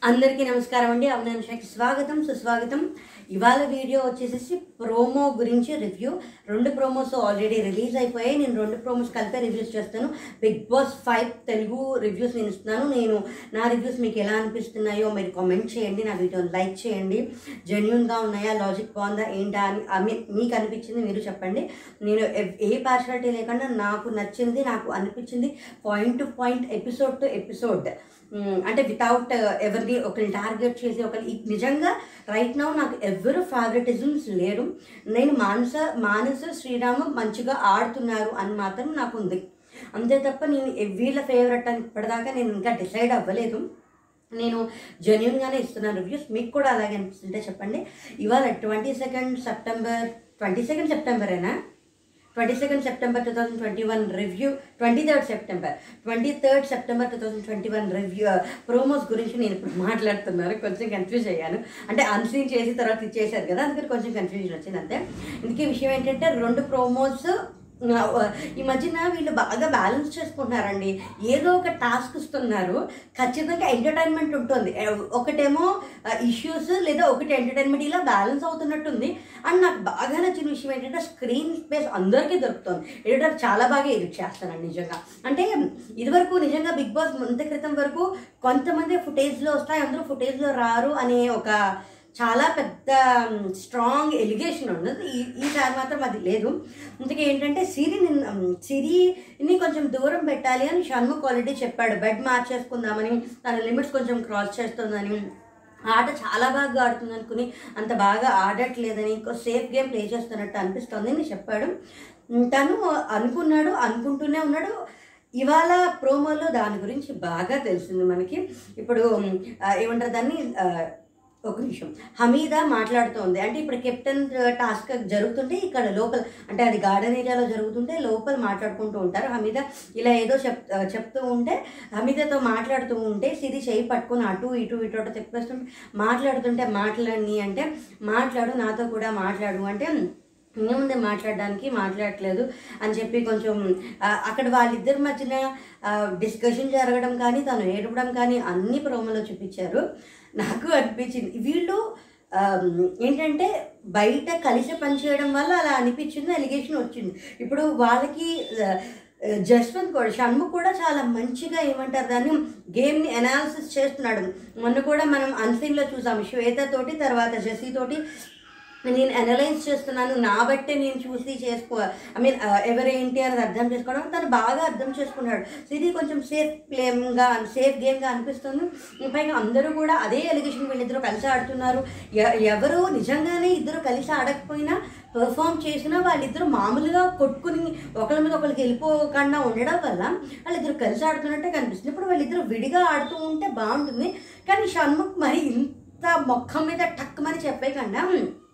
అందరికీ నమస్కారం అండి అవనాంశాకి స్వాగతం సుస్వాగతం ఇవాళ వీడియో వచ్చేసేసి ప్రోమో గురించి రివ్యూ రెండు ప్రోమోస్ ఆల్రెడీ రిలీజ్ అయిపోయాయి నేను రెండు ప్రోమోస్ కలిపే రివ్యూస్ చేస్తాను big boss five Telugu reviews నేను ఇస్తున్నాను నేను నా రివ్యూస్ మీకు ఎలా అనిపిస్తున్నాయో మీరు కామెంట్ చేయండి నా వీడియోని లైక్ చేయండి జెన్యున్గా ఉన్నాయా లాజిక్ బాగుందా ఏంటా అని ఐ మీన్ మీకు అనిపించింది మీరు చెప్పండి నేను ఎవ్- ఏ పార్షాలిటీ లేకుండా నాకు నచ్చింది నాకు అనిపించింది point to point episode to episode మ్మ్, అంటే వితౌట్ ఎవరిని ఒకరిని టార్గెట్ చేసి ఒకరి నిజంగా రైట్ నౌ నాకు ఎవరు ఫేవరెటిజమ్స్ లేరు నేను మానస మానస శ్రీరామ మంచిగా ఆడుతున్నారు అని మాత్రం నాకు ఉంది అంతే తప్ప నేను ఎ- వీళ్ళ ఫేవరెట్ అని ఇప్పటిదాకా నేను ఇంకా డిసైడ్ అవ్వలేదు నేను జెన్యున్గానే ఇస్తున్నాను రివ్యూస్ మీకు కూడా అలాగే అనిపిస్తుంటే చెప్పండి ఇవాళ twenty second September twenty second సెప్టెంబరేనా twenty second September two thousand twenty one review twenty third September twenty third September two thousand twenty one review promos గురించి నేను ఇప్పుడు మాట్లాడుతున్నాను కొంచెం కన్ఫ్యూజ్ అయ్యాను అంటే అన్సీన్ చేసి తర్వాత ఇచ్చేసారు కదా అందుకని కొంచెం కన్ఫ్యూజన్ వచ్చింది అంతే ఇందుకే విషయం ఏంటంటే రెండు ప్రోమోస్ ఈ మధ్యన వీళ్ళు బాగా బ్యాలెన్స్ చేసుకుంటున్నారండి ఏదో ఒక టాస్క్ ఇస్తున్నారు ఖచ్చితంగా ఎంటర్టైన్మెంట్ ఉంటుంది ఎవ్- ఒకటేమో ఇష్యూస్ లేదా ఒకటి ఎంటర్టైన్మెంట్ ఇలా బ్యాలెన్స్ అవుతున్నట్టుంది అండ్ నాకు బాగా నచ్చిన విషయం ఏంటంటే స్క్రీన్ స్పేస్ అందరికీ దొరుకుతుంది ఎడిటర్ చాలా బాగా ఎడిట్ చేస్తానండి నిజంగా అంటే ఇదివరకు నిజంగా బిగ్ బాస్ ముంత క్రితం వరకు కొంతమంది ఫుటేజ్లో వస్తాయి అందరూ ఫుటేజ్లో రారు అనే ఒక చాలా పెద్ద స్ట్రాంగ్ ఎలిగేషన్ ఉన్నది ఈ ఈసారి మాత్రం అది లేదు అందుకే ఏంటంటే సిరిని సిరిని కొంచెం దూరం పెట్టాలి అని షణ్ముఖ్ ఆల్రెడీ చెప్పాడు బెడ్ మార్చేసుకుందామని తన లిమిట్స్ కొంచెం క్రాస్ చేస్తుందని ఆట చాలా బాగా ఆడుతుంది అనుకుని అంత బాగా ఆడట్లేదని ఇంకో సేఫ్ గేమ్ ప్లే చేస్తున్నట్టు అనిపిస్తుంది అని చెప్పాడు తను అనుకున్నాడు అనుకుంటూనే ఉన్నాడు ఇవాళ ప్రోమోలో దాని గురించి బాగా తెలిసింది మనకి ఇప్పుడు ఆ, ఏమంటారు దాన్ని ఆ, ఒక నిమిషం హమీద మాట్లాడుతోంది అంటే ఇప్పుడు కెప్టెన్ టాస్క్ జరుగుతుంటే ఇక్కడ లోపల అంటే అది గార్డెన్ ఏరియాలో జరుగుతుంటే లోపల మాట్లాడుకుంటూ ఉంటారు హమీద ఇలా ఏదో చెప్ చెప్తూ ఉంటే హమీదతో మాట్లాడుతూ ఉంటే సిరి చేయి పట్టుకొని అటు ఇటు ఇటు అటు తిప్పేస్తుంటే మాట్లాడుతుంటే మాట్లాడని అంటే మాట్లాడు నాతో కూడా మాట్లాడు అంటే ఏముంది మాట్లాడడానికి మాట్లాడట్లేదు అని చెప్పి కొంచెం ఆ, అక్కడ వాళ్ళిద్దరి మధ్యన డిస్కషన్ జరగడం కానీ తను ఏడవడం కానీ అన్ని ప్రోమోలో చూపించారు నాకు అనిపించింది వీళ్ళు ఆ, ఏంటంటే బయట కలిసి పనిచేయడం వల్ల అలా అనిపించింది ఎలిగేషన్ వచ్చింది ఇప్పుడు వాళ్ళకి ఆ, జస్వంత్ కూడా షణ్ముఖ్ కూడా చాలా మంచిగా ఏమంటారు దాన్ని గేమ్ని అనాలిసిస్ చేస్తున్నాడు మొన్న కూడా మనం అన్సీన్లో చూసాము శ్వేత తోటి తర్వాత జెసీ తోటి నేను అనలైజ్ చేస్తున్నాను నా బట్టే నేను చూసి చేసుకో ఐ మీన్ ఎవరేంటి అనేది అర్థం చేసుకోవడం తను బాగా అర్థం చేసుకున్నాడు సో ఇది కొంచెం సేఫ్ ప్లేమ్గా సేఫ్ గేమ్గా అనిపిస్తుంది పైగా అందరూ కూడా అదే ఎలిగేషన్ వీళ్ళిద్దరూ కలిసి ఆడుతున్నారు ఎ- ఎవరు నిజంగానే ఇద్దరు కలిసి ఆడకపోయినా పర్ఫామ్ చేసినా వాళ్ళిద్దరూ మామూలుగా కొట్టుకుని ఒకరి మీద ఒకరికి వెళ్ళిపోకుండా ఉండడం వల్ల వాళ్ళిద్దరు కలిసి ఆడుతున్నట్టే కనిపిస్తుంది ఇప్పుడు వాళ్ళిద్దరు విడిగా ఆడుతూ ఉంటే బాగుంటుంది కానీ షణ్ముఖ్ మరి ఇంత మొక్కం మీద టక్కుమని చెప్పేయకుండా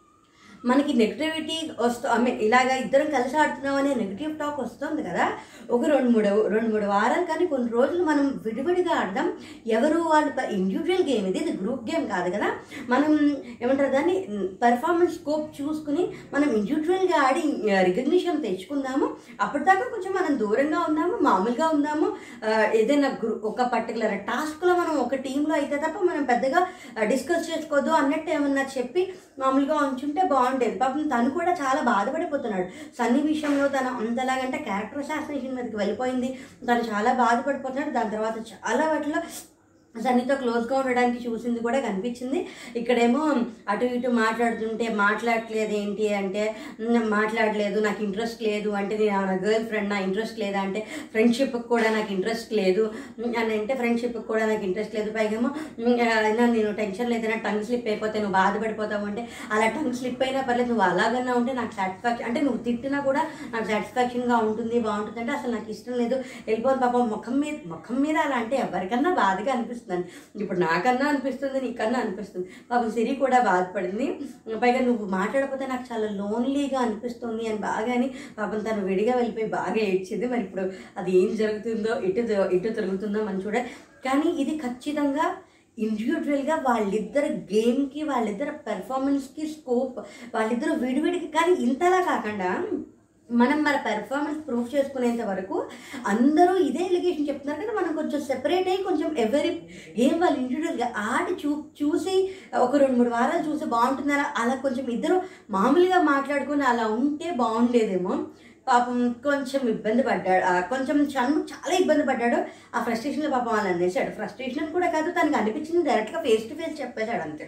మనకి నెగిటివిటీ వస్తూ ఐ మీన్ ఇలాగ ఇద్దరం కలిసి ఆడుతున్నాం అనే నెగిటివ్ టాక్ వస్తుంది కదా ఒక రెండు మూడు రెండు మూడు వారాలు కానీ కొన్ని రోజులు మనం విడివిడిగా ఆడదాం ఎవరు వాళ్ళు ఇండివిజువల్ గేమ్ ఇది ఇది గ్రూప్ గేమ్ కాదు కదా మనం ఏమంటారు దాన్ని పెర్ఫార్మెన్స్ స్కోప్ చూసుకుని మనం ఇండివిజువల్గా ఆడి రికగ్నిషన్ తెచ్చుకుందాము అప్పటిదాకా కొంచెం మనం దూరంగా ఉందాము మామూలుగా ఉందాము ఆ, ఏదైనా గ్రూ ఒక పర్టికులర్ టాస్క్లో మనం ఒక టీంలో అయితే తప్ప మనం పెద్దగా డిస్కస్ చేసుకోవద్దు అన్నట్టు ఏమన్నా చెప్పి మామూలుగా ఉంచుంటే బాగుండేది పాపం తను కూడా చాలా బాధపడిపోతున్నాడు సన్నీ విషయంలో తను అంతలాగంటే క్యారెక్టర్ అసాసినేషన్ మీదకి వెళ్ళిపోయింది తను చాలా బాధపడిపోతున్నాడు దాని తర్వాత చాలా వాటిలో సన్నితో క్లోజ్గా ఉండడానికి చూసింది కూడా కనిపించింది ఇక్కడేమో అటు ఇటు మాట్లాడుతుంటే మాట్లాడట్లేదు ఏంటి అంటే "మ్, మాట్లాడలేదు నాకు ఇంట్రెస్ట్ లేదు అంటే నేను నా గర్ల్ ఫ్రెండ్ నా ఇంట్రెస్ట్ లేదా అంటే ఫ్రెండ్షిప్కి కూడా నాకు ఇంట్రెస్ట్ లేదు మ్, అని అంటే ఫ్రెండ్షిప్కి కూడా నాకు ఇంట్రెస్ట్ లేదు పైగేమో "మ్, ఆ, అయినా నేను టెన్షన్ లేదు నా టంగ్ స్లిప్ అయిపోతే నువ్వు బాధపడిపోతావు అంటే అలా టంగ్ స్లిప్ అయినా పర్లేదు నువ్వు అలాగన్నా ఉంటే నాకు సాటిస్ఫాక్షన్ అంటే నువ్వు తిట్టినా కూడా నాకు సాటిస్ఫాక్షన్గా ఉంటుంది బాగుంటుంది అంటే అసలు నాకు ఇష్టం లేదు వెళ్ళిపోను పాపం ముఖం మీద ముఖం మీద అలా అంటే ఎవరికన్నా బాధగా అనిపిస్తుంది ఇప్పుడు నాకన్నా అనిపిస్తుంది నీకన్నా అనిపిస్తుంది పాపం సిరి కూడా బాధపడింది పైగా నువ్వు మాట్లాడకపోతే నాకు చాలా లోన్లీగా అనిపిస్తుంది అని బాగా అని పాపం తను విడిగా వెళ్ళిపోయి బాగా ఏడ్చింది మరి ఇప్పుడు అది ఏం జరుగుతుందో ఇటు ఇటు తిరుగుతుందో మనం చూడాలి కానీ ఇది ఖచ్చితంగా ఇండివిజువల్గా వాళ్ళిద్దరు గేమ్కి వాళ్ళిద్దరు పెర్ఫార్మెన్స్కి స్కోప్ వాళ్ళిద్దరు విడివిడికి కానీ ఇంతలా కాకుండా మనం మన పెర్ఫార్మెన్స్ ప్రూవ్ చేసుకునేంత వరకు అందరూ ఇదే ఎలిగేషన్ చెప్తున్నారు కదా మనం కొంచెం సెపరేట్ అయ్యి కొంచెం ఎవరి ఏం వాళ్ళు ఇండివిజువల్గా ఆడి చూ చూసి ఒక రెండు మూడు వారాలు చూసి బాగుంటుందా అలా కొంచెం ఇద్దరు మామూలుగా మాట్లాడుకుని అలా ఉంటే బాగుండేదేమో పాపం కొంచెం ఇబ్బంది పడ్డాడు ఆ, కొంచెం షణ్ముఖ్ చాలా ఇబ్బంది పడ్డాడు ఆ ఫ్రస్ట్రేషన్లో పాపం వాళ్ళు అనేసాడు ఫ్రస్ట్రేషన్ కూడా కాదు తనకు అనిపించింది డైరెక్ట్గా ఫేస్ టు ఫేస్ చెప్పేశాడు అంతే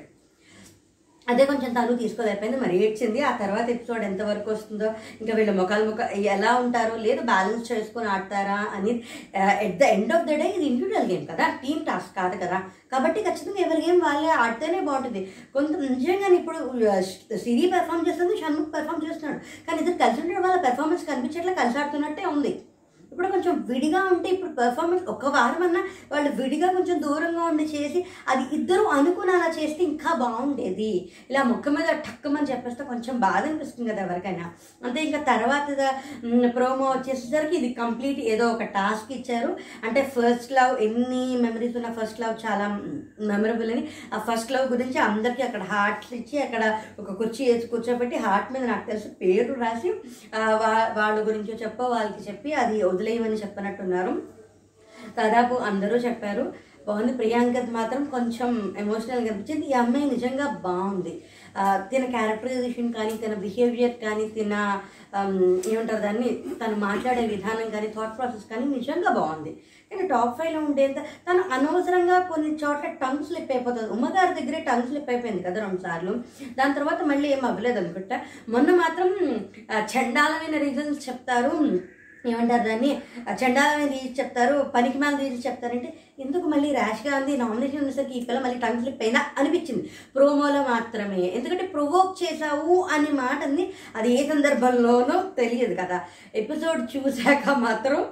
అదే కొంచెం తను తీసుకోలేకపోయింది మరి ఏడ్చింది ఆ తర్వాత ఎపిసోడ్ ఎంతవరకు వస్తుందో ఇంకా వీళ్ళ ముఖాలు ముఖ ఎలా ఉంటారో లేదు బ్యాలెన్స్ చేసుకొని ఆడతారా అని at the end of the day ఇది ఇండివిజువల్ గేమ్ కదా టీమ్ టాస్క్ కాదు కదా కాబట్టి ఖచ్చితంగా ఎవరి గేమ్ వాళ్ళే ఆడితేనే బాగుంటుంది కొంత నిజంగా ఇప్పుడు సిరి పెర్ఫామ్ చేస్తుంది షణ్ముఖ్ పెర్ఫామ్ చేస్తున్నాడు కానీ ఇద్దరు కలిసి ఉండే వాళ్ళ పెర్ఫార్మెన్స్ కనిపించట్లే కలిసి ఆడుతున్నట్టే ఉంది ఇప్పుడు కొంచెం విడిగా ఉంటే ఇప్పుడు పెర్ఫార్మెన్స్ ఒక వారం అన్నా వాళ్ళు విడిగా కొంచెం దూరంగా ఉండి చేసి అది ఇద్దరు అనుకుని అలా చేస్తే ఇంకా బాగుండేది ఇలా ముక్క మీద టక్కుమని చెప్పేస్తే కొంచెం బాధ అనిపిస్తుంది కదా ఎవరికైనా అంతే ఇంకా తర్వాత ప్రోమో వచ్చేసరికి ఇది కంప్లీట్ ఏదో ఒక టాస్క్ ఇచ్చారు అంటే ఫస్ట్ లవ్ ఎన్ని మెమరీస్ ఉన్న ఫస్ట్ లవ్ చాలా మెమరబుల్ అని ఆ ఫస్ట్ లవ్ గురించి అందరికీ అక్కడ హార్ట్స్ ఇచ్చి అక్కడ ఒక కుర్చీ వేసి కూర్చోబెట్టి హార్ట్ మీద నాకు తెలిసి పేరు రాసి ఆ, వా- వాళ్ళ గురించి చెప్పో వాళ్ళకి చెప్పి అది వదిలేయమని చెప్పనట్టున్నారు దాదాపు అందరూ చెప్పారు బాగుంది ప్రియాంకది మాత్రం కొంచెం ఎమోషనల్గా అనిపించింది ఈ అమ్మాయి నిజంగా బాగుంది ఆ, తిన క్యారెక్టరైజేషన్ కానీ తన బిహేవియర్ కానీ తిన ఆమ్, ఏమంటారు దాన్ని తను మాట్లాడే విధానం కానీ థాట్ ప్రాసెస్ కానీ నిజంగా బాగుంది కానీ టాప్ ఫైవ్లో ఉండేంత తను అనవసరంగా కొన్ని చోట్ల టంగ్ స్లిప్ అయిపోతుంది ఉమ్మగారి దగ్గరే టంగ్ స్లిప్ అయిపోయింది కదా రెండు సార్లు దాని తర్వాత మళ్ళీ ఏం అవ్వలేదు అనుకుంటా మొన్న మాత్రం ఆ, చండాలమైన రీజన్స్ చెప్తారు ఏమంటారు దాన్ని ఆ, చండాలమైన రీజన్స్ చెప్తారు పనికి మాల రీజన్స్ చెప్తారంటే ఎందుకు మళ్ళీ ర్యాష్ గాంధీ నామినేషన్ ఉన్నసరికి ఈ పిల్ల మళ్ళీ టంగ్ స్లిప్ అయినా అనిపించింది ప్రోమోలో మాత్రమే ఎందుకంటే ప్రొవోక్ చేశావు అనే మాటని అది ఏ సందర్భంలోనో తెలియదు కదా ఎపిసోడ్ చూశాక మాత్రం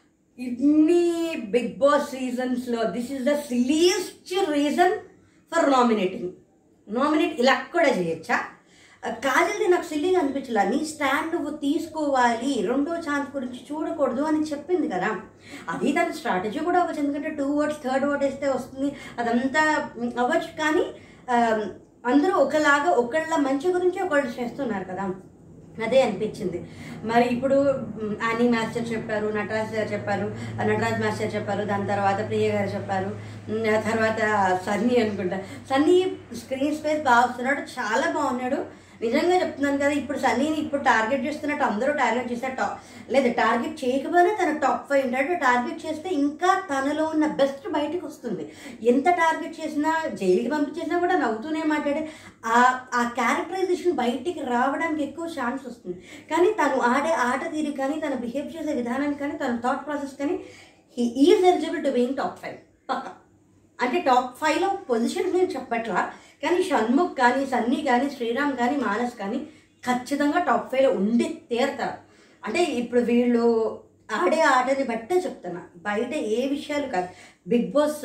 ఇన్ని బిగ్ బాస్ సీజన్స్లో this is the silliest reason for nominating nominate ఇలా కూడా చేయొచ్చా కాజల్ది నాకు సిల్లీగా అనిపించలే నీ స్టాండ్ నువ్వు తీసుకోవాలి రెండో ఛాన్స్ గురించి చూడకూడదు అని చెప్పింది కదా అది దాని స్ట్రాటజీ కూడా అవ్వచ్చు ఎందుకంటే టూ వర్డ్స్ థర్డ్ వర్డ్ వేస్తే వస్తుంది అదంతా మ్, అవ్వచ్చు కానీ ఆ, అందరూ ఒకలాగా ఒకళ్ళ మంచి గురించి ఒకళ్ళు చేస్తున్నారు కదా అదే అనిపించింది మరి ఇప్పుడు మ్, యానీ మాస్టర్ చెప్పారు నటరాజ్ గారు చెప్పారు నటరాజ్ మాస్టర్ చెప్పారు దాని తర్వాత ప్రియ గారు చెప్పారు మ్, ఆ తర్వాత సన్నీ అనుకుంటా సన్నీ స్క్రీన్ స్పేస్ బాగా వస్తున్నాడు చాలా బాగున్నాడు నిజంగా చెప్తున్నాను కదా ఇప్పుడు సన్నీని ఇప్పుడు టార్గెట్ చేస్తున్నట్టు అందరూ టార్గెట్ చేస్తే టాప్ లేదు టార్గెట్ చేయకపోయినా తన టాప్ ఫైవ్ ఉంటాడు టార్గెట్ చేస్తే ఇంకా తనలో ఉన్న బెస్ట్ బయటకు వస్తుంది ఎంత టార్గెట్ చేసినా జైలుకి పంపించేసినా కూడా నవ్వుతూనే మాట్లాడే ఆ ఆ క్యారెక్టరైజేషన్ బయటికి రావడానికి ఎక్కువ ఛాన్స్ వస్తుంది కానీ తను ఆడే ఆట తీరు కానీ తను బిహేవ్ చేసే విధానాన్ని కానీ తన థాట్ ప్రాసెస్ కానీ he is eligible to being top five పక్క అంటే టాప్ ఫైవ్లో పొజిషన్ నేను చెప్పట్లా కానీ షణ్ముఖ్ కానీ సన్నీ కానీ శ్రీరామ్ కానీ మానస్ కానీ ఖచ్చితంగా టాప్ ఫైవ్లో ఉండి తీరతారు అంటే ఇప్పుడు వీళ్ళు ఆడే ఆటని బట్టే చెప్తున్నా బయట ఏ విషయాలు కాదు big boss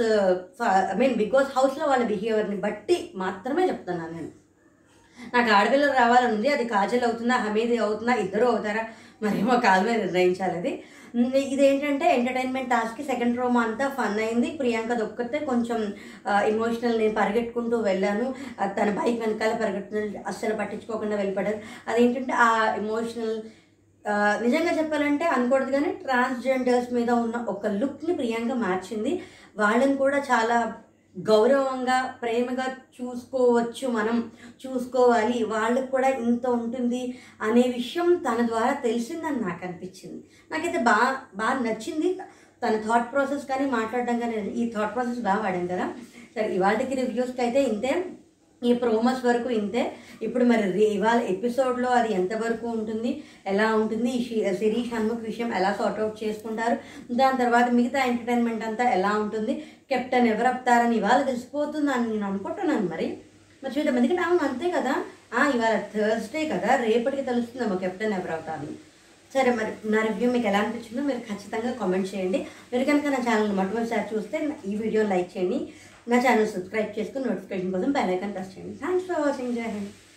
I mean big boss హౌస్లో వాళ్ళ బిహేవియర్ని బట్టి మాత్రమే చెప్తున్నాను నేను నాకు ఆడపిల్లలు రావాలని ఉంది అది కాజల్ అవుతుందా హమీది అవుతుందా ఇద్దరు అవుతారా మరేమో కాలమే నిర్ణయించాలి అది ఉమ్, ఇదేంటంటే ఎంటర్టైన్మెంట్ టాస్క్కి సెకండ్ రోమ్ అంతా ఫన్ అయింది ప్రియాంకది ఒక్కతే కొంచెం ఎమోషనల్ నేను పరిగెట్టుకుంటూ వెళ్ళాను ఆ, తన బైక్ వెనకాల పరిగెడుతున్న అస్సలు పట్టించుకోకుండా వెళ్ళిపడ్డారు అదేంటంటే ఆ ఎమోషనల్ నిజంగా చెప్పాలంటే అనకూడదు కానీ ట్రాన్స్జెండర్స్ మీద ఉన్న ఒక లుక్ని ప్రియాంక మార్చింది వాళ్ళని కూడా చాలా గౌరవంగా ప్రేమగా చూసుకోవచ్చు మనం చూసుకోవాలి వాళ్ళకి కూడా ఇంత ఉంటుంది అనే విషయం తన ద్వారా తెలిసిందని నాకు అనిపించింది నాకైతే బాగా బాగా నచ్చింది తన థాట్ ప్రాసెస్ కానీ మాట్లాడడం కానీ ఈ థాట్ ప్రాసెస్ బాగా వాడాం కదా సరే ఇవాళకి రివ్యూస్కి అయితే ఇంతే ఈ ప్రోమోస్ వరకు ఇంతే ఇప్పుడు మరి రే- ఇవాళ ఎపిసోడ్లో అది ఎంతవరకు ఉంటుంది ఎలా ఉంటుంది ఈ షి- సిరి షణ్ముఖ్ విషయం ఎలా సార్ట్అవుట్ చేసుకుంటారు దాని తర్వాత మిగతా ఎంటర్టైన్మెంట్ అంతా ఎలా ఉంటుంది కెప్టెన్ ఎవరు అవుతారని ఇవాళ తెలిసిపోతుంది అని నేను అనుకుంటున్నాను మరి మరి చూద్దాం ఎందుకంటే అవును అంతే కదా ఆ, ఇవాళ థర్స్డే కదా రేపటికి తెలుస్తుందేమో కెప్టెన్ ఎవరు అవుతారని సరే మరి నా రివ్యూ మీకు ఎలా అనిపించిందో మీరు ఖచ్చితంగా కామెంట్ చేయండి మీరు కనుక నా ఛానల్ మొట్టమొదటిసారి చూస్తే ఈ వీడియో లైక్ చేయండి నా ఛానల్ సబ్స్క్రైబ్ చేసుకుని నోటిఫికేషన్ కోసం బెల్ ఐకాన్ ప్రెస్ చేయండి thanks for watching Jai Hind